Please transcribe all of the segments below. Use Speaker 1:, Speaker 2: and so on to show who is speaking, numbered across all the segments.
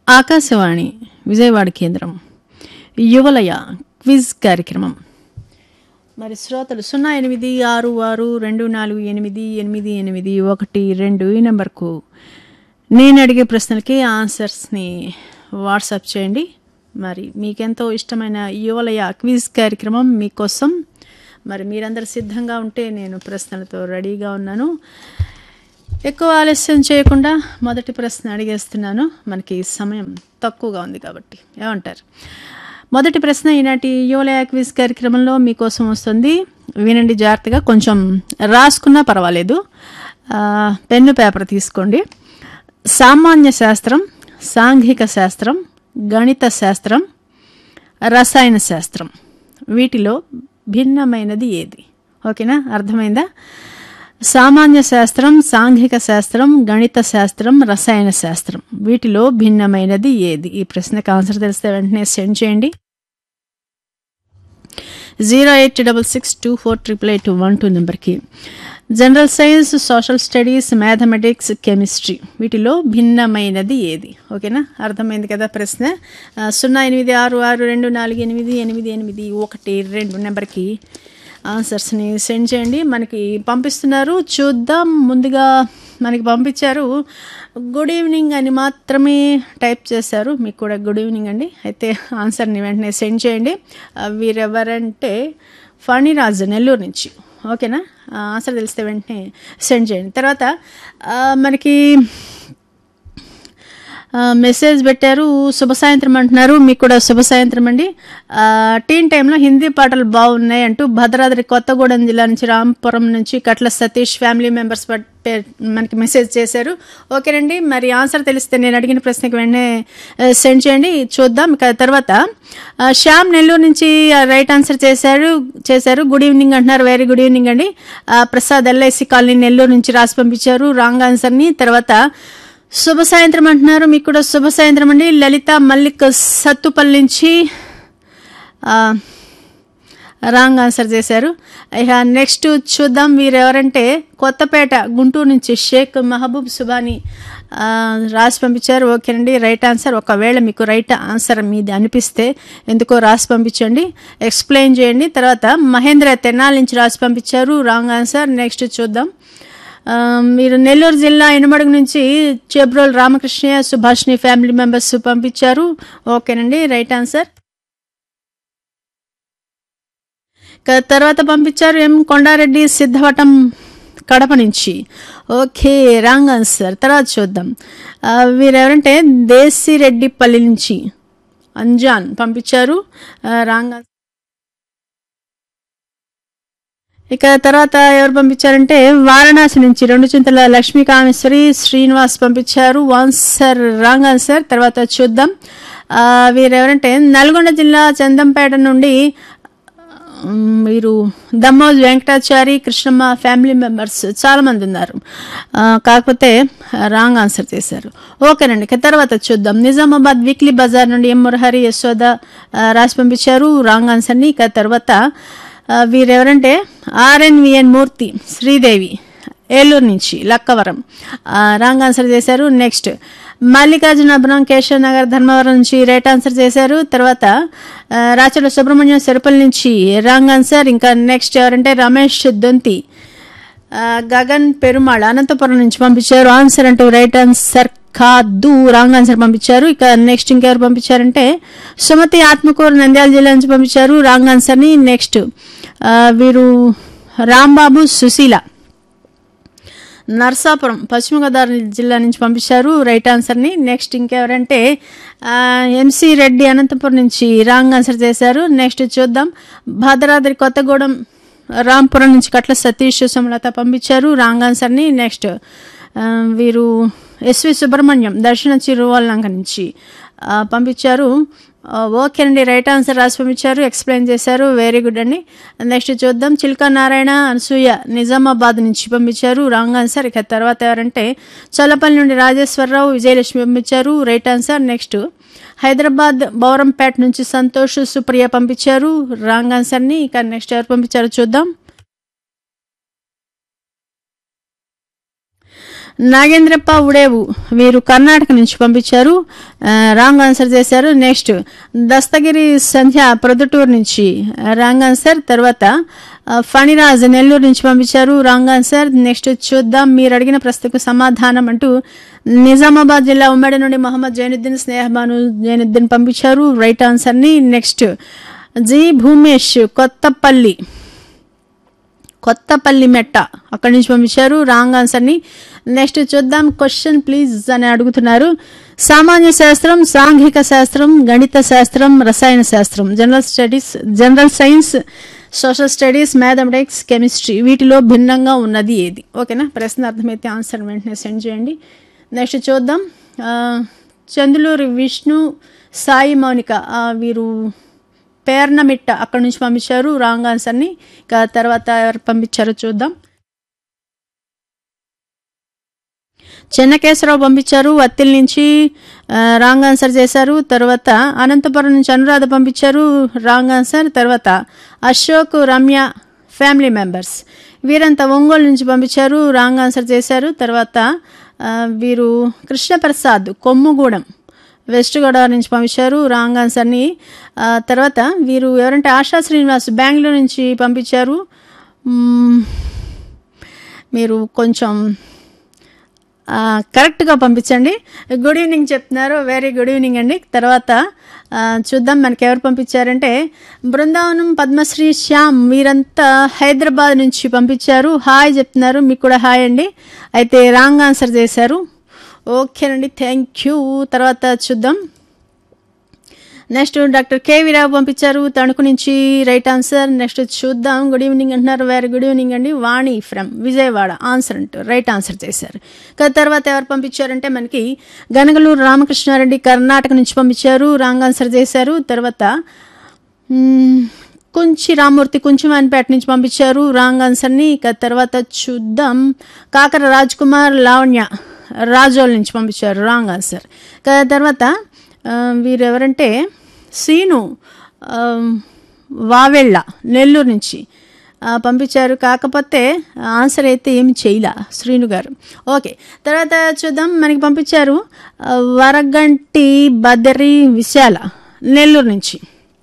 Speaker 1: ఆకాశవాణి విజయవాడ కేంద్రం యువలయ క్విజ్ కార్యక్రమం మరి శ్రోతలు సున్నా ఎనిమిది ఆరు ఆరు రెండు నాలుగు ఎనిమిది ఎనిమిది ఎనిమిది ఒకటి రెండు ఈ నెంబర్కు నేను అడిగే ప్రశ్నలకి ఆన్సర్స్ని వాట్సాప్ చేయండి మరి మీకెంతో ఇష్టమైన యువలయ క్విజ్ కార్యక్రమం మీకోసం మరి మీరందరూ సిద్ధంగా ఉంటే నేను ప్రశ్నలతో రెడీగా ఉన్నాను ఎక్కువ ఆలస్యం చేయకుండా మొదటి ప్రశ్న అడిగేస్తున్నాను మనకి సమయం తక్కువగా ఉంది కాబట్టి ఏమంటారు మొదటి ప్రశ్న ఈనాటి యువలయ క్విజ్ కార్యక్రమంలో మీకోసం వస్తుంది వినండి జాగ్రత్తగా కొంచెం రాసుకున్నా పర్వాలేదు ఆ, పెన్ను పేపర్ తీసుకోండి సామాన్య శాస్త్రం సాంఘిక శాస్త్రం గణిత శాస్త్రం రసాయన శాస్త్రం వీటిలో భిన్నమైనది ఏది ఓకేనా అర్థమైందా సామాన్య శాస్త్రం సాంఘిక శాస్త్రం గణిత శాస్త్రం రసాయన శాస్త్రం వీటిలో భిన్నమైనది ఏది ఈ ప్రశ్నకు ఆన్సర్ తెలిస్తే వెంటనే సెండ్ చేయండి zero eight double six two four triple eight one two నెంబర్కి general science social studies mathematics chemistry వీటిలో భిన్నమైనది ఏది ఓకేనా అర్థమైంది కదా ప్రశ్న ఆ, సున్నా ఎనిమిది ఆరు ఆరు రెండు నాలుగు ఎనిమిది ఎనిమిది ఎనిమిది ఒకటి రెండు నెంబర్కి ఆన్సర్స్ని సెండ్ చేయండి మనకి పంపిస్తున్నారు చూద్దాం ముందుగా మనకి పంపించారు గుడ్ ఈవినింగ్ అని మాత్రమే టైప్ చేశారు మీకు కూడా గుడ్ ఈవినింగ్ అండి అయితే ఆన్సర్ని వెంటనే సెండ్ చేయండి ఆ, వీరెవరంటే ఫణిరాజు నెల్లూరు నుంచి ఓకేనా ఆ, ఆన్సర్ తెలిస్తే వెంటనే సెండ్ చేయండి తర్వాత ఆ, మనకి ఆ, మెసేజ్ పెట్టారు శుభ సాయంత్రం అంటున్నారు మీకు కూడా శుభ సాయంత్రం అండి ఆ, టీన్ టైంలో హిందీ పాటలు బాగున్నాయి అంటూ భద్రాద్రి కొత్తగూడెం జిల్లా నుంచి రాంపురం నుంచి కట్ల సతీష్ ఫ్యామిలీ మెంబర్స్ పట్- పే- మనకి మెసేజ్ చేశారు ఓకేనండి మరి ఆన్సర్ తెలిస్తే నేను అడిగిన ప్రశ్నకి వెంటనే ఆ, సెండ్ చేయండి చూద్దాం ఇక తర్వాత ఆ, శ్యామ్ నెల్లూరు నుంచి ఆ, రైట్ ఆన్సర్ చేశారు చేశారు గుడ్ ఈవినింగ్ అంటున్నారు వెరీ గుడ్ ఈవినింగ్ అండి ఆ, ప్రసాద్ ఎల్ఐసి కాలనీ నెల్లూరు నుంచి రాసి పంపించారు రాంగ్ ఆన్సర్ని తర్వాత శుభ సాయంత్రం అంటున్నారు మీకు కూడా శుభ సాయంత్రం అండి లలిత మల్లిక్ సత్తుపల్లి నుంచి ఆ, రాంగ్ ఆన్సర్ చేశారు ఇక నెక్స్ట్ చూద్దాం వీరు ఎవరంటే కొత్తపేట గుంటూరు నుంచి షేక్ మహబూబ్ సుబాని ఆ, రాసి పంపించారు ఓకేనండి రైట్ ఆన్సర్ ఒకవేళ మీకు రైట్ ఆన్సర్ మీది అనిపిస్తే ఎందుకో రాసి పంపించండి ఎక్స్ప్లెయిన్ చేయండి తర్వాత మహేంద్ర తెనాలి నుంచి రాసి పంపించారు రాంగ్ ఆన్సర్ నెక్స్ట్ చూద్దాం ఆ, మీరు నెల్లూరు జిల్లా ఇనుమడుగు నుంచి చేబ్రోల్ రామకృష్ణయ్య సుభాష్ని ఫ్యామిలీ మెంబర్స్ పంపించారు ఓకేనండి రైట్ ఆన్సర్ ఇక తర్వాత పంపించారు ఎం కొండారెడ్డి సిద్ధవటం కడప నుంచి ఓకే రాంగ్ ఆన్సర్ తర్వాత చూద్దాం ఆ, వీరెవరంటే దేశిరెడ్డిపల్లి నుంచి అంజాన్ పంపించారు ఆ, రాంగ్ ఆన్సర్ ఇక తర్వాత ఎవరు పంపించారంటే వారణాసి నుంచి రెండు చింతల లక్ష్మీ కామేశ్వరి శ్రీనివాస్ పంపించారు ఆన్సర్ రాంగ్ ఆన్సర్ తర్వాత చూద్దాం ఆ, వీరెవరంటే నల్గొండ జిల్లా చందంపేట నుండి ఉమ్, మీరు దమ్మోజ్ వెంకటాచారి కృష్ణమ్మ ఫ్యామిలీ మెంబర్స్ చాలా మంది ఉన్నారు ఆ, కాకపోతే రాంగ్ ఆన్సర్ చేశారు ఓకేనండి ఇక తర్వాత చూద్దాం నిజామాబాద్ వీక్లీ బజార్ నుండి ఎం మురహరి యశోద ఆ, రాసి పంపించారు రాంగ్ ఆన్సర్ని ఇక తర్వాత ఆ, వీరెవరంటే ఆర్ఎన్విఎన్ మూర్తి శ్రీదేవి ఏలూరు నుంచి లక్కవరం ఆ, రాంగ్ ఆన్సర్ చేశారు నెక్స్ట్ మల్లికార్జున అబ్రాం కేశవ్ నగర్ ధర్మవరం నుంచి రైట్ ఆన్సర్ చేశారు తర్వాత ఆ, రాచల సుబ్రహ్మణ్యం సెరపల్లి నుంచి రాంగ్ ఆన్సర్ ఇంకా నెక్స్ట్ ఎవరంటే రమేష్ దొంతి ఆ, గగన్ పెరుమాళ్ అనంతపురం నుంచి పంపించారు ఆన్సర్ అంటూ రైట్ ఆన్సర్ కాదు రాంగ్ ఆన్సర్ పంపించారు ఇక నెక్స్ట్ ఇంకెవరు పంపించారంటే సుమతి ఆత్మకూరు నంద్యాల జిల్లా నుంచి పంపించారు రాంగ్ ఆన్సర్ని నెక్స్ట్ ఆ, వీరు రాంబాబు సుశీల నర్సాపురం పశ్చిమ గోదావరి జిల్లా నుంచి పంపించారు రైట్ ఆన్సర్ని నెక్స్ట్ ఇంకెవరంటే ఆ, ఎంసీ రెడ్డి అనంతపురం నుంచి రాంగ్ ఆన్సర్ చేశారు నెక్స్ట్ చూద్దాం భద్రాద్రి కొత్తగూడెం రాంపురం నుంచి కట్ల సతీష్ సుమలత పంపించారు రాంగ్ ఆన్సర్ని నెక్స్ట్ ఆ, వీరు ఎస్వి సుబ్రహ్మణ్యం దర్శన చిరువల్లంక నుంచి ఆ, పంపించారు ఆ, ఓకే అండి రైట్ ఆన్సర్ రాసి పంపించారు ఎక్స్ప్లెయిన్ చేశారు వెరీ గుడ్ అండి నెక్స్ట్ చూద్దాం చిల్కా నారాయణ అనసూయ నిజామాబాద్ నుంచి పంపించారు రాంగ్ ఆన్సర్ ఇక తర్వాత ఎవరంటే చల్లపల్లి నుండి రాజేశ్వరరావు విజయలక్ష్మి పంపించారు right answer next Hyderabad Bowrampet నుంచి సంతోష్ సుప్రియ పంపించారు రాంగ్ ఆన్సర్ని ఇక నెక్స్ట్ ఎవరు పంపించారో చూద్దాం నాగేంద్రప్ప ఉడేవు వీరు కర్ణాటక నుంచి పంపించారు ఆ, రాంగ్ ఆన్సర్ చేశారు నెక్స్ట్ దస్తగిరి సంధ్య ప్రొద్దుటూరు నుంచి ఆ, రాంగ్ ఆన్సర్ తర్వాత ఆ, ఫణిరాజ్ నెల్లూరు నుంచి పంపించారు రాంగ్ ఆన్సర్ నెక్స్ట్ చూద్దాం మీరు అడిగిన ప్రశ్నకు సమాధానం అంటూ నిజామాబాద్ జిల్లా ఉమ్మడి నుండి మహమ్మద్ జైనుద్దీన్ స్నేహబాను జైనుద్దీన్ పంపించారు రైట్ ఆన్సర్ని నెక్స్ట్ జి భూమేష్ కొత్తపల్లి కొత్తపల్లి మెట్ట అక్కడి నుంచి పంపించారు రాంగ్ ఆన్సర్ని నెక్స్ట్ చూద్దాం క్వశ్చన్ ప్లీజ్ అని అడుగుతున్నారు సామాన్య శాస్త్రం సాంఘిక శాస్త్రం గణిత శాస్త్రం రసాయన శాస్త్రం general studies general science social studies mathematics chemistry వీటిలో భిన్నంగా ఉన్నది ఏది ఓకేనా ప్రశ్న అర్థమైతే ఆన్సర్ వెంటనే సెండ్ చేయండి నెక్స్ట్ చూద్దాం ఆ, చందులూరి విష్ణు సాయి మౌనిక ఆ, వీరు పేర్నమిట్ట అక్కడి నుంచి పంపించారు రాంగ్ ఆన్సర్ని ఇక తర్వాత ఎవరు పంపించారో చూద్దాం చెన్నకేశ్వరరావు పంపించారు వత్తిల్ నుంచి ఆ, రాంగ్ ఆన్సర్ చేశారు తర్వాత అనంతపురం నుంచి అనురాధ పంపించారు రాంగ్ ఆన్సర్ తర్వాత అశోక్ రమ్య ఫ్యామిలీ మెంబర్స్ వీరంతా ఒంగోలు నుంచి పంపించారు రాంగ్ ఆన్సర్ చేశారు తర్వాత ఆ, వీరు కృష్ణప్రసాద్ కొమ్ముగూడెం వెస్ట్ గోదావరి నుంచి పంపించారు రాంగ్ ఆన్సర్ని ఆ, తర్వాత వీరు ఎవరంటే ఆశా శ్రీనివాస్ బెంగళూరు నుంచి పంపించారు మ్మ్, మీరు కొంచెం ఆ, కరెక్ట్గా పంపించండి గుడ్ ఈవినింగ్ చెప్తున్నారు వెరీ గుడ్ ఈవినింగ్ అండి తర్వాత ఆ, చూద్దాం మనకి ఎవరు పంపించారంటే బృందావనం పద్మశ్రీ శ్యామ్ వీరంతా హైదరాబాద్ నుంచి పంపించారు హాయ్ చెప్తున్నారు మీకు కూడా హాయ్ అండి అయితే రాంగ్ ఆన్సర్ చేశారు ఓకేనండి థ్యాంక్ యూ తర్వాత చూద్దాం నెక్స్ట్ డాక్టర్ కే వీరావు పంపించారు తణుకు నుంచి రైట్ ఆన్సర్ నెక్స్ట్ చూద్దాం గుడ్ ఈవినింగ్ అంటున్నారు వెరీ గుడ్ ఈవినింగ్ అండి వాణి ఫ్రమ్ విజయవాడ ఆన్సర్ అంటూ రైట్ ఆన్సర్ చేశారు ఇక తర్వాత ఎవరు పంపించారంటే మనకి గనగలూరు రామకృష్ణారెడ్డి కర్ణాటక నుంచి పంపించారు రాంగ్ ఆన్సర్ చేశారు తర్వాత మ్మ్, కుంచి రామూర్తి కుంచిమాన్పేట నుంచి పంపించారు రాంగ్ ఆన్సర్ని ఇక తర్వాత చూద్దాం కాకర రాజ్ కుమార్ లావణ్య రాజోల్ నుంచి పంపించారు రాంగ్ ఆన్సర్ ఇక తర్వాత ఆ, వీరు ఎవరంటే సీను ఆ, వావెళ్ళ నెల్లూరు నుంచి ఆ, పంపించారు కాకపోతే ఆన్సర్ అయితే ఏమి చేయలే శ్రీను గారు ఓకే తర్వాత చూద్దాం మనకి పంపించారు ఆ, వరగంటి బద్దరి విశాల నెల్లూరు నుంచి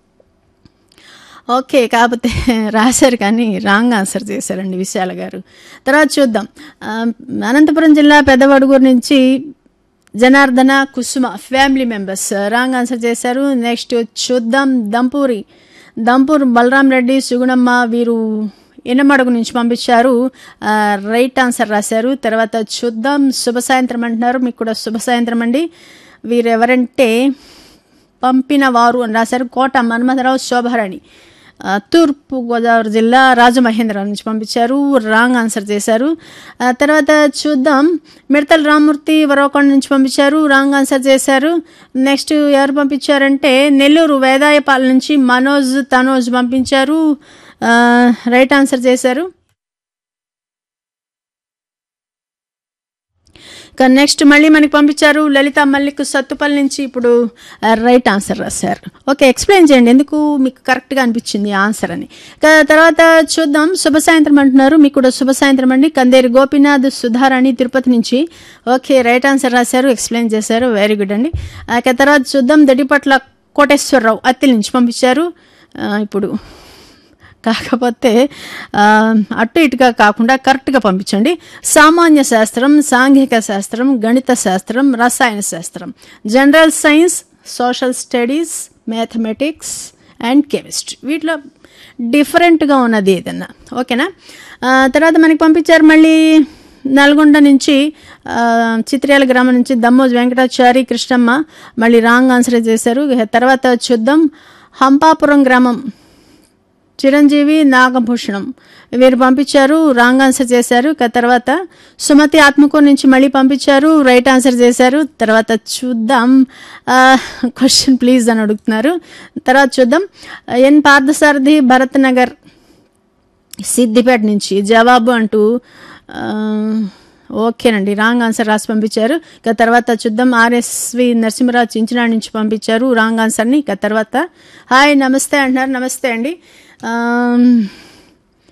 Speaker 1: ఓకే కాకపోతే రాశారు కానీ రాంగ్ ఆన్సర్ చేశారండి విశాల గారు తర్వాత చూద్దాం ఆ, అనంతపురం జిల్లా పెద్దవడుగురు నుంచి Janardhana Kusuma family members wrong answer చేశారు నెక్స్ట్ చూద్దాం దంపూరి దంపూర్ బలరాం రెడ్డి సుగుణమ్మ వీరు ఎన్నమడుగు నుంచి పంపించారు ఆ, రైట్ ఆన్సర్ రాశారు తర్వాత చూద్దాం శుభ సాయంత్రం అంటున్నారు మీకు కూడా శుభ సాయంత్రం అండి వీరు ఎవరంటే పంపిన వారు అని రాశారు కోట మన్మథరావు శోభారాణి ఆ, తూర్పు గోదావరి జిల్లా రాజమహేంద్ర నుంచి పంపించారు రాంగ్ ఆన్సర్ చేశారు ఆ, తర్వాత చూద్దాం మిడతల రామూర్తి వరవకొండ నుంచి పంపించారు రాంగ్ ఆన్సర్ చేశారు నెక్స్ట్ ఎవరు పంపించారంటే నెల్లూరు వేదాయపాల నుంచి మనోజ్ తనోజ్ పంపించారు ఆ, రైట్ ఆన్సర్ చేశారు ఇక నెక్స్ట్ మళ్ళీ మనకి పంపించారు లలిత మల్లిక్ సత్తుపల్లి నుంచి ఇప్పుడు ఆ, రైట్ ఆన్సర్ రాశారు ఓకే ఎక్స్ప్లెయిన్ చేయండి ఎందుకు మీకు కరెక్ట్గా అనిపించింది ఈ ఆన్సర్ అని ఇక తర్వాత చూద్దాం శుభ సాయంత్రం అంటున్నారు మీకు కూడా శుభ సాయంత్రం అండి కందేరి గోపీనాథ్ సుధారాణి తిరుపతి నుంచి ఓకే రైట్ ఆన్సర్ రాశారు ఎక్స్ప్లెయిన్ చేశారు వెరీ గుడ్ అండి ఆ, ఇక తర్వాత చూద్దాం దడిపట్ల కోటేశ్వరరావు అత్తిలి నుంచి పంపించారు ఆ, ఇప్పుడు కాకపోతే ఆ, అటు ఇటుగా కాకుండా కరెక్ట్గా పంపించండి సామాన్య శాస్త్రం సాంఘిక శాస్త్రం గణిత శాస్త్రం రసాయన శాస్త్రం general science social studies mathematics and chemistry వీటిలో డిఫరెంట్గా ఉన్నది ఏదన్నా ఓకేనా ఆ, తర్వాత మనకి పంపించారు మళ్ళీ నల్గొండ నుంచి ఆ, చిత్ర్యాల గ్రామం నుంచి దమ్మోజ్ వెంకటాచారి కృష్ణమ్మ మళ్ళీ రాంగ్ ఆన్సర్ చేశారు ఇక తర్వాత చూద్దాం హంపాపురం గ్రామం చిరంజీవి నాగభూషణం వీరు పంపించారు రాంగ్ ఆన్సర్ చేశారు ఇక తర్వాత సుమతి ఆత్మకూరు నుంచి మళ్ళీ పంపించారు రైట్ ఆన్సర్ చేశారు తర్వాత చూద్దాం క్వశ్చన్ ప్లీజ్ అని అడుగుతున్నారు తర్వాత చూద్దాం ఎన్ పార్థసారథి భరత్ నగర్ సిద్దిపేట నుంచి జవాబు అంటూ ఆ, ఓకేనండి రాంగ్ ఆన్సర్ రాసి పంపించారు ఇక తర్వాత చూద్దాం ఆర్ఎస్వి నరసింహరావు చించినాడు నుంచి పంపించారు రాంగ్ ఆన్సర్ని ఇక తర్వాత హాయ్ నమస్తే అంటున్నారు నమస్తే అండి ఆమ్,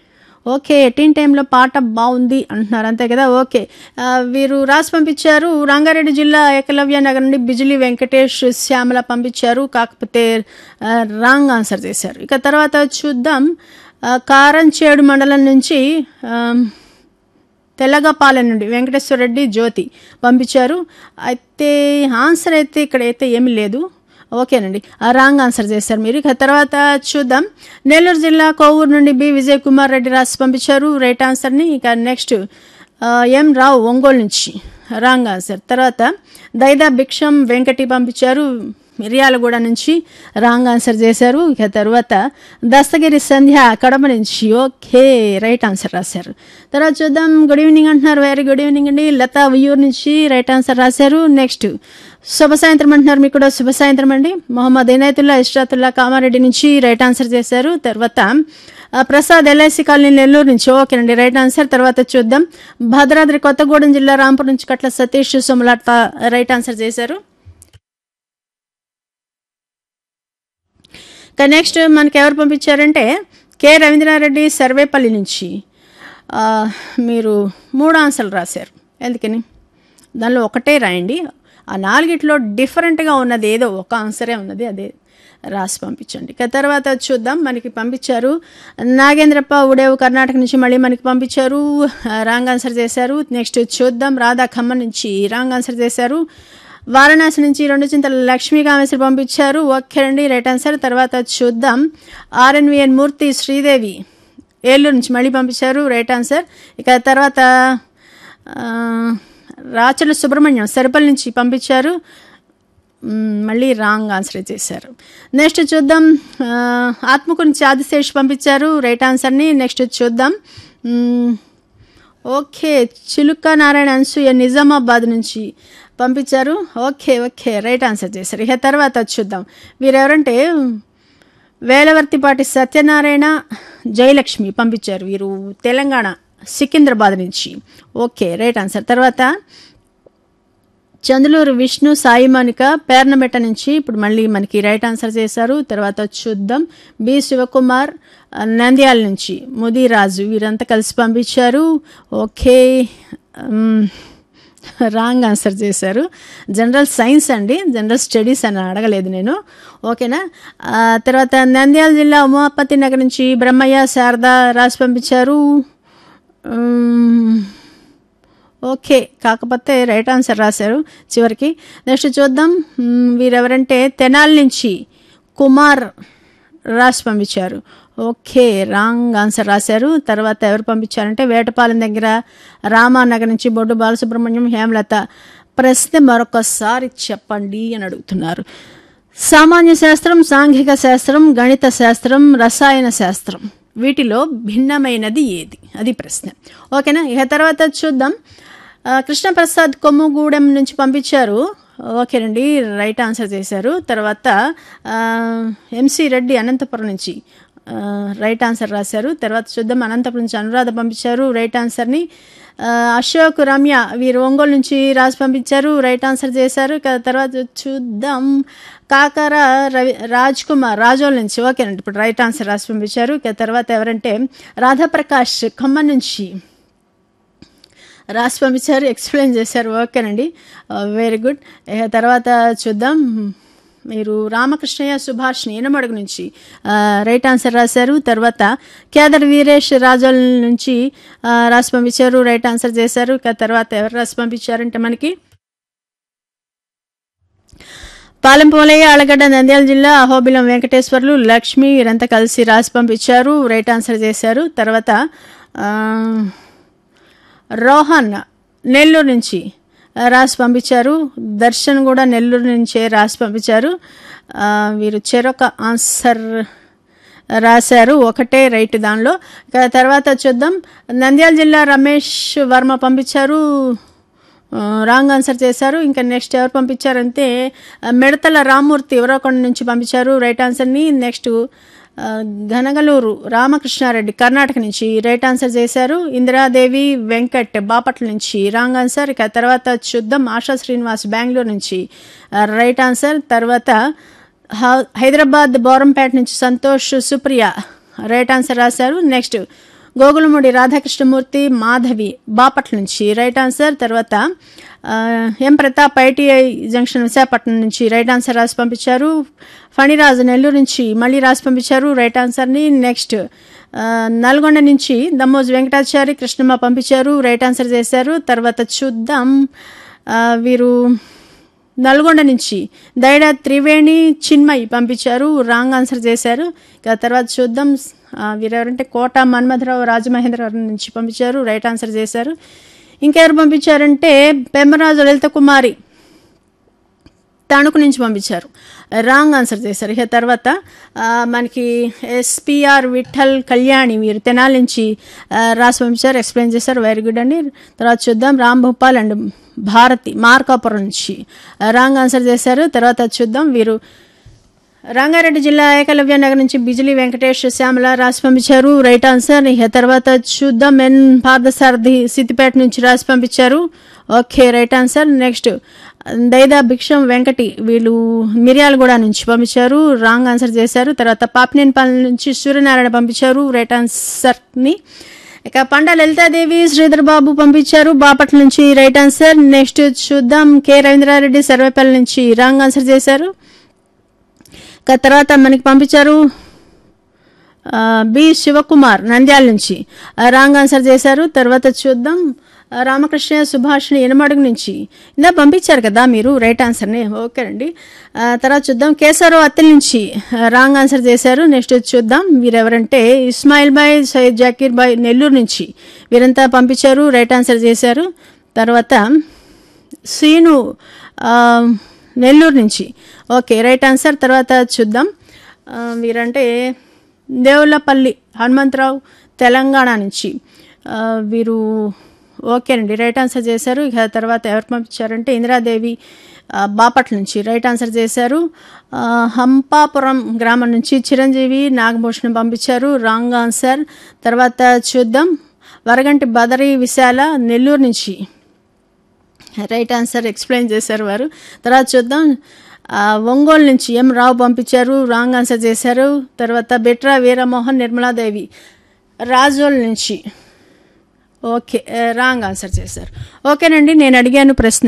Speaker 1: ఓకే టీన్ టైంలో పాట బాగుంది అంటున్నారు అంతే కదా ఓకే ఆ, వీరు రాసి పంపించారు రంగారెడ్డి జిల్లా ఏకలవ్య నగర్ నుండి బిజిలీ వెంకటేష్ శ్యామల పంపించారు కాకపోతే ఆ, రాంగ్ ఆన్సర్ చేశారు ఇక తర్వాత చూద్దాం ఆ, కారంచేడు మండలం నుంచి ఆ, తెల్లగపాలెం నుండి వెంకటేశ్వర రెడ్డి జ్యోతి పంపించారు అయితే ఆన్సర్ అయితే ఇక్కడ అయితే ఏమీ లేదు ఓకేనండి ఆ రాంగ్ ఆన్సర్ చేశారు మీరు ఇక తర్వాత చూద్దాం నెల్లూరు జిల్లా కోవూరు నుండి బి విజయ్ కుమార్ రెడ్డి రాసి పంపించారు రైట్ ఆన్సర్ని ఇక నెక్స్ట్ ఆ, ఎం రావు ఒంగోలు నుంచి రాంగ్ ఆన్సర్ తర్వాత దైదా భిక్షం వెంకటి పంపించారు మిర్యాలగూడ నుంచి రాంగ్ ఆన్సర్ చేశారు ఇక తర్వాత దస్తగిరి సంధ్య కడప నుంచి ఓకే రైట్ ఆన్సర్ రాశారు తర్వాత చూద్దాం గుడ్ ఈవినింగ్ అంటున్నారు వెరీ గుడ్ ఈవినింగ్ అండి లతా ఉయ్యూరు నుంచి రైట్ ఆన్సర్ రాశారు నెక్స్ట్ శుభ సాయంత్రం అంటున్నారు మీకు కూడా శుభ సాయంత్రం అండి మొహమ్మద్ ఇనాయతుల్లా ఇష్రాతుల్లా కామారెడ్డి నుంచి రైట్ ఆన్సర్ చేశారు తర్వాత ఆ, ప్రసాద్ ఎల్ఐసి కాలనీ నెల్లూరు నుంచి ఓకేనండి రైట్ ఆన్సర్ తర్వాత చూద్దాం భద్రాద్రి కొత్తగూడెం జిల్లా రాంపూర్ నుంచి కట్ల సతీష్ సోమలాట రైట్ ఆన్సర్ చేశారు ఇక నెక్స్ట్ మనకి ఎవరు పంపించారంటే కె రవీంద్రారెడ్డి సర్వేపల్లి నుంచి ఆ, మీరు మూడు ఆన్సర్లు రాశారు ఎందుకని దానిలో ఒకటే రాయండి ఆ నాలుగిట్లో డిఫరెంట్గా ఉన్నది ఏదో ఒక ఆన్సరే ఉన్నది అదే రాసి పంపించండి ఇక తర్వాత చూద్దాం మనకి పంపించారు నాగేంద్రప్ప ఉడేవు కర్ణాటక నుంచి మళ్ళీ మనకి పంపించారు ఆ, రాంగ్ ఆన్సర్ చేశారు నెక్స్ట్ చూద్దాం రాధా ఖమ్మం నుంచి రాంగ్ ఆన్సర్ చేశారు వారణాసి నుంచి రెండు చింతల లక్ష్మీ కామేశ్వరి పంపించారు ఓకే అండి రైట్ ఆన్సర్ తర్వాత చూద్దాం ఆర్ఎన్విఎన్ మూర్తి శ్రీదేవి ఏలూరు నుంచి మళ్ళీ పంపించారు రైట్ ఆన్సర్ ఇక తర్వాత ఆ, రాచల సుబ్రహ్మణ్యం సరిపల్లి నుంచి పంపించారు మ్, మళ్ళీ రాంగ్ ఆన్సర్ చేశారు నెక్స్ట్ చూద్దాం ఆ, ఆత్మకు నుంచి ఆదిశేష్ పంపించారు రైట్ ఆన్సర్ని నెక్స్ట్ చూద్దాం మ్, ఓకే చిలుక నారాయణ అన్సూయ నిజామాబాద్ నుంచి పంపించారు ఓకే ఓకే రైట్ ఆన్సర్ చేశారు ఇక తర్వాత చూద్దాం వీరెవరంటే వేలవర్తిపాటి సత్యనారాయణ జయలక్ష్మి పంపించారు వీరు తెలంగాణ సికింద్రాబాద్ నుంచి ఓకే రైట్ ఆన్సర్ తర్వాత చంద్రలూరు విష్ణు సాయి మనిక పేర్నమెట్ట నుంచి ఇప్పుడు మళ్ళీ మనకి రైట్ ఆన్సర్ చేశారు తర్వాత చూద్దాం బి శివకుమార్ ఆ, నంద్యాల నుంచి ముదిరాజు వీరంతా కలిసి పంపించారు ఓకే మ్, రాంగ్ ఆన్సర్ చేశారు జనరల్ సైన్స్ అండి జనరల్ స్టడీస్ అని అడగలేదు నేను ఓకేనా ఆ, తర్వాత నంద్యాల జిల్లా ఉమాపతి నగర్ నుంచి బ్రహ్మయ్య శారద రాసి పంపించారు మ్, ఓకే కాకపోతే రైట్ ఆన్సర్ రాశారు చివరికి నెక్స్ట్ చూద్దాం మ్, వీరెవరంటే తెనాలి నుంచి కుమార్ రాసి పంపించారు ఓకే రాంగ్ ఆన్సర్ రాశారు తర్వాత ఎవరు పంపించారంటే వేటపాలెం దగ్గర రామానగర్ నుంచి బొడ్డు బాలసుబ్రహ్మణ్యం హేమలత ప్రశ్న మరొకసారి చెప్పండి అని అడుగుతున్నారు సామాన్య శాస్త్రం సాంఘిక శాస్త్రం గణిత శాస్త్రం రసాయన శాస్త్రం వీటిలో భిన్నమైనది ఏది అది ప్రశ్న ఓకేనా ఇక తర్వాత చూద్దాం ఆ, కృష్ణప్రసాద్ కొమ్ముగూడెం నుంచి పంపించారు ఓకేనండి రైట్ ఆన్సర్ చేశారు తర్వాత ఆ, ఎంసీ రెడ్డి అనంతపురం నుంచి ఆ, రైట్ ఆన్సర్ రాశారు తర్వాత చూద్దాం అనంతపురం నుంచి అనురాధ పంపించారు రైట్ ఆన్సర్ని ఆ, అశోక్ రమ్య వీరు ఒంగోలు నుంచి రాసి పంపించారు రైట్ ఆన్సర్ చేశారు ఇక తర్వాత చూద్దాం కాకర రవి రాజ్ కుమార్ రాజోల్ నుంచి ఓకేనండి ఇప్పుడు రైట్ ఆన్సర్ రాసి పంపించారు ఇక తర్వాత ఎవరంటే రాధాప్రకాష్ ఖమ్మం నుంచి రాసి పంపించారు ఎక్స్ప్లెయిన్ చేశారు ఓకేనండి వెరీ గుడ్ ఇక తర్వాత చూద్దాం మీరు రామకృష్ణయ్య సుభాష్ని ఈనమడుగు నుంచి ఆ, రైట్ ఆన్సర్ రాశారు తర్వాత కేదర్ వీరేష్ రాజోల్ నుంచి ఆ, రాసి పంపించారు రైట్ ఆన్సర్ చేశారు ఇక తర్వాత ఎవరు రాసి పంపించారంటే మనకి పాలెం పోలయ్య ఆలగడ్డ నంద్యాల జిల్లా అహోబిలం వెంకటేశ్వర్లు లక్ష్మి వీరంతా కలిసి రాసి పంపించారు రైట్ ఆన్సర్ చేశారు తర్వాత ఆ, రోహన్ నెల్లూరు నుంచి ఆ, రాసి పంపించారు దర్శన్ కూడా నెల్లూరు నుంచే రాసి పంపించారు ఆ, వీరు చెరొక ఆన్సర్ రాశారు ఒకటే రైట్ దానిలో ఇక తర్వాత చూద్దాం నంద్యాల జిల్లా రమేష్ వర్మ పంపించారు ఆ, రాంగ్ ఆన్సర్ చేశారు ఇంకా నెక్స్ట్ ఎవరు పంపించారంటే ఆ, మిడతల రామ్మూర్తి ఎవరోకొండ నుంచి పంపించారు రైట్ ఆన్సర్ని నెక్స్ట్ ఆ, ఘనగలూరు రామకృష్ణారెడ్డి కర్ణాటక నుంచి రైట్ ఆన్సర్ చేశారు ఇందిరాదేవి వెంకట్ బాపట్ల నుంచి రాంగ్ ఆన్సర్ ఇక తర్వాత చూద్దాం ఆశా శ్రీనివాస్ బెంగళూరు నుంచి ఆ, రైట్ ఆన్సర్ తర్వాత హ- హైదరాబాద్ బోరంపేట నుంచి సంతోష్ సుప్రియ రైట్ ఆన్సర్ రాశారు నెక్స్ట్ గోగులమూడి రాధాకృష్ణమూర్తి మాధవి బాపట్ల నుంచి రైట్ ఆన్సర్ తర్వాత ఆ, M Pratap ITI junction Visakhapatnam నుంచి రైట్ ఆన్సర్ రాసి పంపించారు ఫణిరాజు నెల్లూరు నుంచి మళ్ళీ రాసి పంపించారు రైట్ ఆన్సర్ని నెక్స్ట్ ఆ, నల్గొండ నుంచి దమ్మోజు వెంకటాచారి కృష్ణమ్మ పంపించారు రైట్ ఆన్సర్ చేశారు తర్వాత చూద్దాం ఆ, వీరు నల్గొండ నుంచి దైడ త్రివేణి చిన్మయి పంపించారు రాంగ్ ఆన్సర్ చేశారు ఇక తర్వాత చూద్దాం ఆ, వీరెవరంటే కోట మన్మథరావు రాజమహేంద్రవరం నుంచి పంపించారు రైట్ ఆన్సర్ చేశారు ఇంకెవరు పంపించారంటే పెమ్మరాజు లలిత కుమారి తణుకు నుంచి పంపించారు రాంగ్ ఆన్సర్ చేశారు ఇక తర్వాత ఆ, మనకి ఎస్పిఆర్ విఠల్ కళ్యాణి వీరు తెనాలి నుంచి ఆ, రాసి పంపించారు ఎక్స్ప్లెయిన్ చేశారు వెరీ గుడ్ అండి తర్వాత చూద్దాం రామ్ భూపాల్ అండ్ భారతి మార్కాపురం నుంచి ఆ, రాంగ్ ఆన్సర్ చేశారు తర్వాత చూద్దాం వీరు రంగారెడ్డి జిల్లా ఏకలవ్య నగర్ నుంచి బిజిలీ వెంకటేష్ శ్యామల రాసి పంపించారు రైట్ ఆన్సర్ ఇక తర్వాత చూద్దాం ఎన్ పార్థసారథి సిద్దిపేట నుంచి రాసి పంపించారు okay right answer next Daida Bhiksham Venkati వీళ్ళు మిర్యాలగూడ నుంచి పంపించారు రాంగ్ ఆన్సర్ చేశారు తర్వాత పాపినేనిపాలెం నుంచి సూర్యనారాయణ పంపించారు రైట్ ఆన్సర్ని ఇక పండ లలితాదేవి శ్రీధర్ బాబు పంపించారు బాపట్ల నుంచి రైట్ ఆన్సర్ నెక్స్ట్ చూద్దాం కే రవీంద్రారెడ్డి సర్వేపల్లి నుంచి రాంగ్ ఆన్సర్ చేశారు ఇక తర్వాత మనకి పంపించారు ఆ, బి శివకుమార్ నంద్యాల నుంచి ఆ, రాంగ్ ఆన్సర్ చేశారు తర్వాత చూద్దాం ఆ, రామకృష్ణ సుభాష్ని ఎనమడుగు నుంచి ఇందా పంపించారు కదా మీరు రైట్ ఆన్సర్ని ఓకే అండి ఆ, తర్వాత చూద్దాం కేశవరావు అత్తల నుంచి ఆ, రాంగ్ ఆన్సర్ చేశారు నెక్స్ట్ చూద్దాం వీరెవరంటే ఇస్మాయిల్ బాయ్ సయ్యద్ జాకీర్ బాయ్ నెల్లూరు నుంచి వీరంతా పంపించారు రైట్ ఆన్సర్ చేశారు తర్వాత సీను ఆ, నెల్లూరు నుంచి ఓకే రైట్ ఆన్సర్ తర్వాత చూద్దాం ఆ, వీరంటే దేవులపల్లి హనుమంతరావు తెలంగాణ నుంచి ఆ, వీరు ఓకేనండి రైట్ ఆన్సర్ చేశారు ఇక తర్వాత ఎవరు పంపించారంటే ఇందిరాదేవి ఆ, బాపట్ల నుంచి రైట్ ఆన్సర్ చేశారు ఆ, హంపాపురం గ్రామం నుంచి చిరంజీవి నాగభూషణ్ పంపించారు రాంగ్ ఆన్సర్ తర్వాత చూద్దాం వరగంటి బదరి విశాల నెల్లూరు నుంచి రైట్ ఆన్సర్ ఎక్స్ప్లెయిన్ చేశారు వారు తర్వాత చూద్దాం ఆ, ఒంగోలు నుంచి ఎం రావు పంపించారు రాంగ్ ఆన్సర్ చేశారు తర్వాత బెట్రా వీరమోహన్ నిర్మలాదేవి రాజోల్ నుంచి ఓకే ఆ, రాంగ్ ఆన్సర్ చేశారు ఓకేనండి నేను అడిగాను ప్రశ్న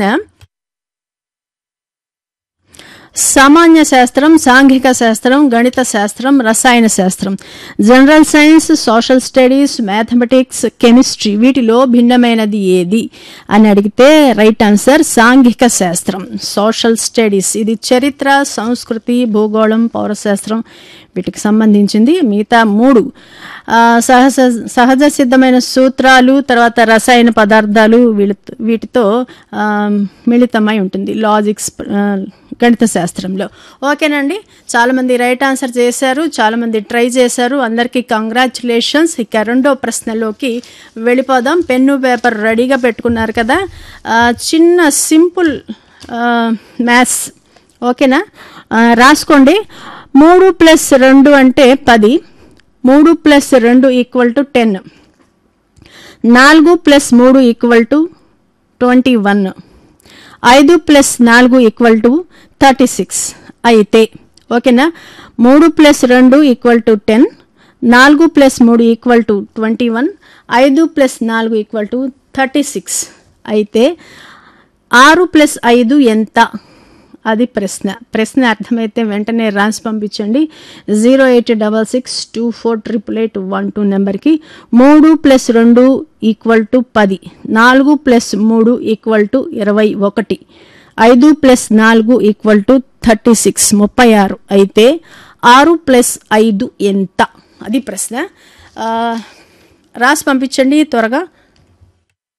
Speaker 1: సామాన్య శాస్త్రం సాంఘిక శాస్త్రం గణిత శాస్త్రం రసాయన శాస్త్రం general science social studies mathematics chemistry వీటిలో భిన్నమైనది ఏది అని అడిగితే రైట్ ఆన్సర్ సాంఘిక శాస్త్రం సోషల్ స్టడీస్ ఇది చరిత్ర సంస్కృతి భూగోళం పౌరశాస్త్రం వీటికి సంబంధించింది మిగతా మూడు ఆ, సహజ సహజ సిద్ధమైన సూత్రాలు తర్వాత రసాయన పదార్థాలు వీళ్ళ వీటితో ఆ, మిళితమై ఉంటుంది లాజిక్స్ ఆ, గణిత శాస్త్రంలో ఓకేనండి చాలామంది రైట్ ఆన్సర్ చేశారు చాలామంది ట్రై చేశారు అందరికీ కంగ్రాచులేషన్స్ ఇక రెండో ప్రశ్నలోకి వెళ్ళిపోదాం పెన్ను పేపర్ రెడీగా పెట్టుకున్నారు కదా ఆ, చిన్న సింపుల్ మ్యాథ్స్ ఓకేనా ఆ, రాసుకోండి మూడు ప్లస్ రెండు అంటే పది మూడు ప్లస్ రెండు ఈక్వల్ టు టెన్ నాలుగు ప్లస్ మూడు ఈక్వల్ టు ట్వంటీ వన్ ఐదు ప్లస్ నాలుగు ఈక్వల్ టు థర్టీ సిక్స్ అయితే ఓకేనా మూడు ప్లస్ రెండు ఈక్వల్ టు టెన్ నాలుగు ప్లస్ మూడు ఈక్వల్ టు ట్వంటీ వన్ ఐదు ప్లస్ నాలుగు ఈక్వల్ టు థర్టీ సిక్స్ అయితే ఆరు ప్లస్ ఐదు ఎంత అది ప్రశ్న ప్రశ్న అర్థమైతే వెంటనే రాసి పంపించండి zero eight double six two four triple eight one two నెంబర్కి మూడు ప్లస్ రెండు ఈక్వల్ టు పది నాలుగు ప్లస్ మూడు ఈక్వల్ టు ఇరవై ఒకటి ఐదు ప్లస్ నాలుగు ఈక్వల్ టు థర్టీ సిక్స్ ముప్పై ఆరు అయితే ఆరు ప్లస్ ఐదు ఎంత అది ప్రశ్న ఆ, రాసి పంపించండి త్వరగా